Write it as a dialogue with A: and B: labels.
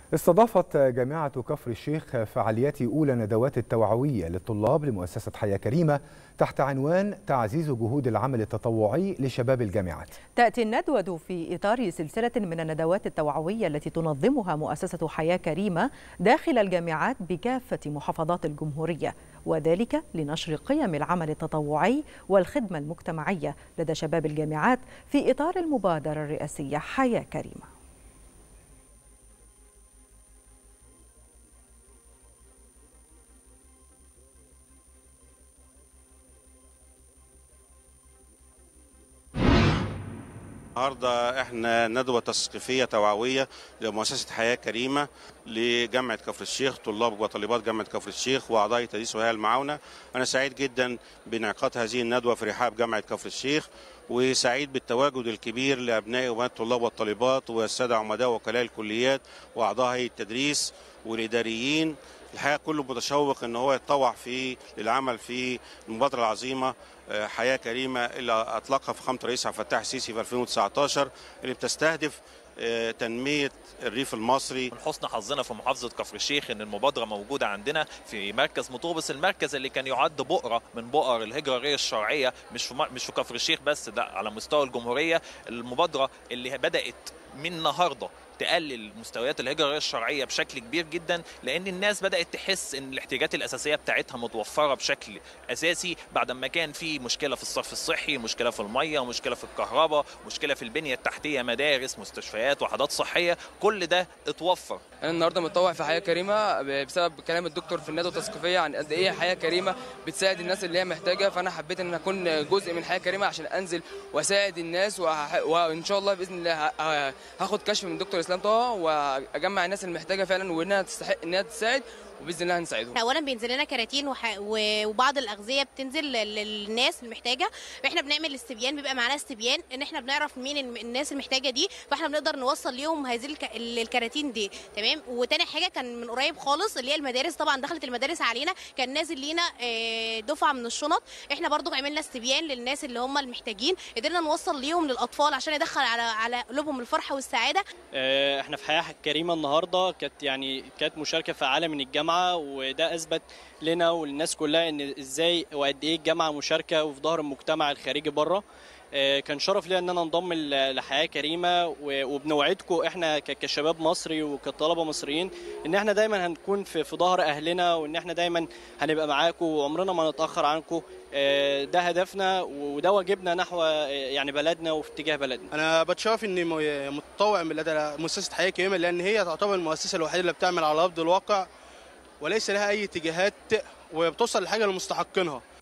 A: استضافت جامعة كفر الشيخ فعاليات أولى ندوات التوعوية للطلاب لمؤسسة حياة كريمة تحت عنوان تعزيز جهود العمل التطوعي لشباب الجامعات
B: تأتي الندوة في إطار سلسلة من الندوات التوعوية التي تنظمها مؤسسة حياة كريمة داخل الجامعات بكافة محافظات الجمهورية وذلك لنشر قيم العمل التطوعي والخدمة المجتمعية لدى شباب الجامعات في إطار المبادرة الرئاسية حياة كريمة
C: النهارده احنا ندوه تثقيفيه توعويه لمؤسسه حياه كريمه لجامعه كفر الشيخ طلاب وطالبات جامعه كفر الشيخ واعضاء تدريس وهيئه المعاونه انا سعيد جدا بانعقاد هذه الندوه في رحاب جامعه كفر الشيخ وسعيد بالتواجد الكبير لابناء وبنات الطلاب والطالبات والساده عمداء وكلاء الكليات واعضاء هيئه التدريس والاداريين الحقيقه كله متشوق ان هو يتطوع في العمل في المبادره العظيمه حياه كريمه اللي اطلقها فخامه الرئيس عبد الفتاح السيسي في 2019 اللي بتستهدف تنميه الريف المصري
D: من حسن حظنا في محافظه كفر الشيخ ان المبادره موجوده عندنا في مركز مطوبس المركز اللي كان يعد بؤره من بؤر الهجره غير الشرعيه مش في مش في كفر الشيخ بس ده على مستوى الجمهوريه المبادره اللي بدات من النهارده تقلل مستويات الهجره غير الشرعيه بشكل كبير جدا لان الناس بدات تحس ان الاحتياجات الاساسيه بتاعتها متوفره بشكل اساسي بعد ما كان في مشكله في الصرف الصحي مشكله في الميه مشكله في الكهرباء مشكله في البنيه التحتيه مدارس مستشفيات وحدات صحيه كل ده اتوفر
E: انا النهارده متطوع في حياه كريمه بسبب كلام الدكتور في الندوه التثقيفيه عن قد ايه حياه كريمه بتساعد الناس اللي هي محتاجه فانا حبيت ان اكون جزء من حياه كريمه عشان انزل واساعد الناس وان شاء الله باذن الله هاخد كشف من دكتور اسلام طه واجمع الناس المحتاجه فعلا وانها تستحق انها تساعد وباذن الله هنساعدهم.
F: اولا بينزل لنا كراتين وح... وبعض الاغذيه بتنزل للناس المحتاجه احنا بنعمل استبيان بيبقى معانا استبيان ان احنا بنعرف مين الناس المحتاجه دي فاحنا بنقدر نوصل ليهم هذه الك... الكراتين دي تمام وتاني حاجه كان من قريب خالص اللي هي المدارس طبعا دخلت المدارس علينا كان نازل لينا دفعه من الشنط احنا برضو عملنا استبيان للناس اللي هم المحتاجين قدرنا نوصل ليهم للاطفال عشان يدخل على على قلوبهم الفرحه والسعاده
G: احنا في حياه كريمه النهارده كانت يعني كانت مشاركه فعاله من الجامعه الجامعه وده اثبت لنا وللناس كلها ان ازاي وقد ايه الجامعه مشاركه وفي ظهر المجتمع الخارجي بره كان شرف ليا ان انا انضم لحياه كريمه وبنوعدكم احنا كشباب مصري وكطلبه مصريين ان احنا دايما هنكون في في ظهر اهلنا وان احنا دايما هنبقى معاكم وعمرنا ما نتاخر عنكم ده هدفنا وده واجبنا نحو يعني بلدنا وفي اتجاه بلدنا.
H: انا بتشرف اني متطوع من لدى مؤسسه حياه كريمه لان هي تعتبر المؤسسه الوحيده اللي بتعمل على ارض الواقع وليس لها اي اتجاهات وبتوصل لحاجه لمستحقينها